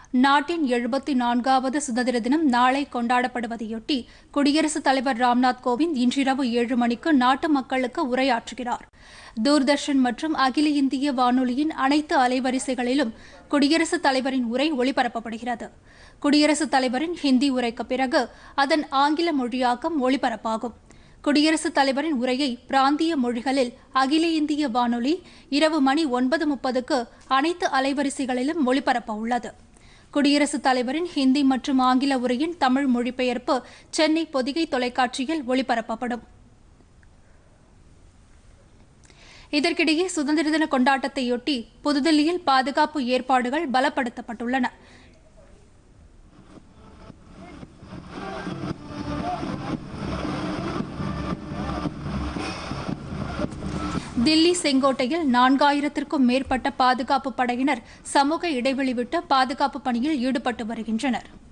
நாட்டின் எழுபத்தி நான்காவது சுதந்திர தினம் நாளை கொண்டாடப்படுவதையொட்டி குடியரசுத் தலைவர் ராம்நாத் கோவிந்த் இன்றிரவு ஏழு மணிக்கு நாட்டு மக்களுக்கு உரையாற்றுகிறார் தூர்தர்ஷன் மற்றும் அகில இந்திய வானொலியின் அனைத்து அலைவரிசைகளிலும் குடியரசுத் தலைவரின் உரை ஒளிபரப்பப்படுகிறது குடியரசுத் தலைவரின் ஹிந்தி உரைக்கு பிறகு அதன் ஆங்கில மொழியாக்கம் ஒளிபரப்பாகும் குடியரசுத் தலைவரின் உரையை பிராந்திய மொழிகளில் அகில இந்திய வானொலி இரவு மணி ஒன்பது முப்பதுக்கு அனைத்து அலைவரிசைகளிலும் ஒளிபரப்ப உள்ளது குடியரசுத் தலைவரின் ஹிந்தி மற்றும் ஆங்கில உரையின் தமிழ் மொழிபெயர்ப்பு சென்னை பொதிகை தொலைக்காட்சியில் ஒளிபரப்பப்படும் இதற்கிடையே சுதந்திர தின கொண்டாட்டத்தையொட்டி புதுதில்லியில் பாதுகாப்பு ஏற்பாடுகள் பலப்படுத்தப்பட்டுள்ளன தில்லி செங்கோட்டையில் நான்காயிரத்திற்கும் மேற்பட்ட பாதுகாப்பு படையினர் சமூக இடைவெளி விட்டு பாதுகாப்பு பணியில் ஈடுபட்டு வருகின்றனர்